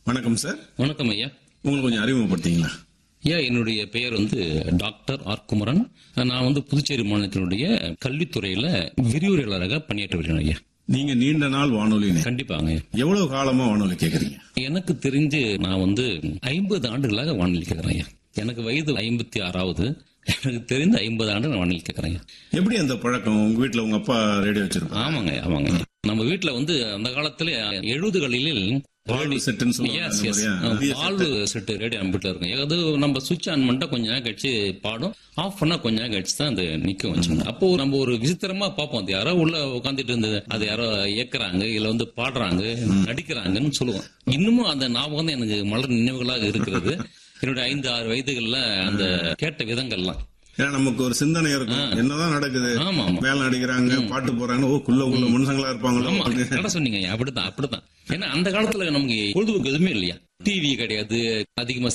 வணக்கம் சார் வணக்கம் ஐயா உங்களுக்கு கொஞ்சம் அறிமுகப்படுத்தீங்களா ஐயா என்னுடைய பெயர் வந்து டாக்டர் ஆர் குமரன் நான் வந்து புதுச்சேரி மாநிலத்தினுடைய கல்வித்துறையில விரிவுரையாளராக பணியாற்றி வருகிறேன் ஐயா நீங்க நீண்ட நாள் வானொலி நேயர். கண்டிப்பாங்க ஐயா எவ்வளவு காலமா வானொலி கேக்குறீங்க எனக்கு தெரிஞ்சு நான் வந்து ஐம்பது ஆண்டுகளாக வானிலை கேட்கிறேன் ஐயா எனக்கு வயது ஐம்பத்தி ஆறாவது எனக்கு தெரிந்து ஐம்பது ஆண்டு நான் வானிலை கேட்கிறேன் ஐயா எப்படி அந்த பழக்கம் உங்க வீட்ல உங்க அப்பா ரேடியோ வச்சிருப்பாங்க ஆமாங்க ஐயா, ஆமாங்க ஐயா. நம்ம வீட்டுல வந்து அந்த காலத்துல எழுபதுகளில் வாழ்வு செட்டுன்னு சொல்லுவாங்க எஸ் அந்த எஸ் மாதிரியா? பெரிய வால்வு செட்டு ரேடியோ நம்ம வீட்டுல இருக்கும் அது நம்ம சுவிட்ச் ஆன் பண்ணிட்டா கொஞ்ச நேரம் கழிச்சு பாடும் ஆஃப் பண்ணா கொஞ்ச நேரம் கழிச்சு தான் அது நிக்க வச்சுங்க அப்போ நம்ம ஒரு விசித்திரமா பார்ப்போம் அது யாரோ உள்ள உட்காந்துட்டு இருந்தது அது யாரோ இயக்குறாங்க இல்ல வந்து பாடுறாங்க நடிக்கிறாங்கன்னு சொல்லுவோம் இன்னமும் அந்த ஞாபகம் தான் எனக்கு மலர் நினைவுகளாக இருக்கிறது என்னுடைய ஐந்து ஆறு வயதுகள்ல அந்த கேட்ட விதங்கள்லாம் ஏன்னா நமக்கு ஒரு சிந்தனை இருக்கும் என்னதான் நடக்குது ஆமா ஆமா மேல நடிக்கிறாங்க பாட்டு போறாங்க ஓ குள்ள குள்ள மனுஷங்களா இருப்பாங்களோ ஆமா அப்படின்னு. கரெக்டா சொன்னீங்க அப்படித்தான் அப்படித்தான் ஏன்னா அந்த காலத்துல நமக்கு பொழுதுபோக்கு எதுவுமே இல்லையா டிவி கிடையாது அதிகமா